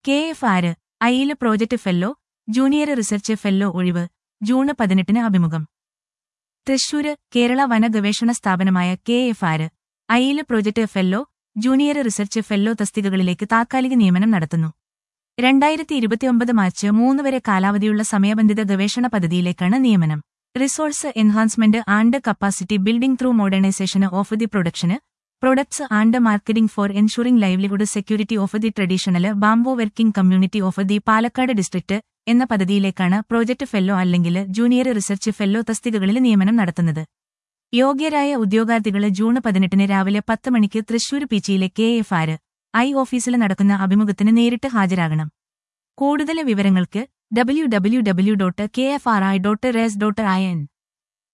K F R ഐയില് project fellow junior research fellow ഒഴിവ് June പതിനെട്ടിന് അഭിമുഖം തൃശൂര് കേരള വന ഗവേഷണ സ്ഥാപനമായ കെ എഫ് ആര് ഐയില് project fellow junior research fellow തസ്തികകളിലേക്ക് താത്കാലിക നിയമനം നടത്തുന്നു രണ്ടായിരത്തി ഇരുപത്തിയൊമ്പത് മാർച്ച് മൂന്ന് വരെ കാലാവധിയുള്ള സമയബന്ധിത ഗവേഷണ പദ്ധതിയിലേക്കാണ് നിയമനം resource enhancement and capacity building through modernisation of the production products and marketing for ensuring livelihood security of the traditional bamboo working community of the Palakkad district എന്ന പദ്ധതിയിലേക്കാണ് പ്രോജക്ട് ഫെല്ലോ അല്ലെങ്കിൽ ജൂനിയർ റിസർച്ച് ഫെല്ലോ തസ്തികകളിൽ നിയമനം നടത്തുന്നത് യോഗ്യരായ ഉദ്യോഗാർത്ഥികള് June പതിനെട്ടിന് രാവിലെ പത്ത് മണിക്ക് തൃശൂർ പീച്ചിയിലെ കെ എഫ് ആര് ഐ ഓഫീസിൽ നടക്കുന്ന അഭിമുഖത്തിന് നേരിട്ട് ഹാജരാകണം കൂടുതൽ വിവരങ്ങൾക്ക് W W W dot K F R I dot res dot I N